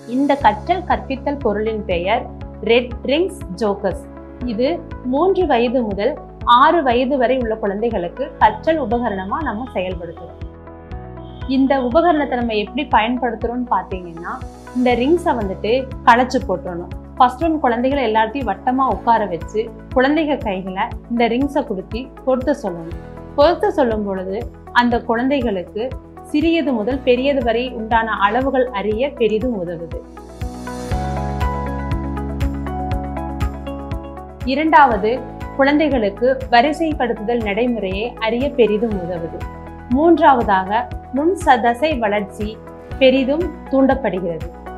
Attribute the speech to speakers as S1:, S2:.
S1: இந்த கற்றல் கற்பித்தல் பொருளின் பெயர் ரெட் ரிங்ஸ் ஜோக்கஸ் இது மூன்று வயது முதல் ஆறு வயது வரை உள்ள குழந்தைகளுக்கு கற்றல் உபகரணமா நம்ம செயல்படுத்துறோம் இந்த உபகரணத்தை நம்ம எப்படி பயன்படுத்துறோம்னு பார்த்தீங்கன்னா இந்த ரிங்ஸை வந்துட்டு களைச்சு போட்டுறணும் ஃபர்ஸ்ட் ஒன் குழந்தைகளை எல்லாத்தையும் வட்டமா உட்கார வச்சு குழந்தைங்க கைகளை இந்த ரிங்ஸை கொடுத்தி பொருத்த சொல்லணும் பொருத்த சொல்லும் பொழுது அந்த குழந்தைகளுக்கு சிறியது முதல் பெரியது வரை உண்டான அளவுகள் அறிய பெரிதும் உதவுது இரண்டாவது குழந்தைகளுக்கு வரிசைப்படுத்துதல் நடைமுறையை அறிய பெரிதும் உதவுது மூன்றாவதாக நுண் சதசை வளர்ச்சி பெரிதும் தூண்டப்படுகிறது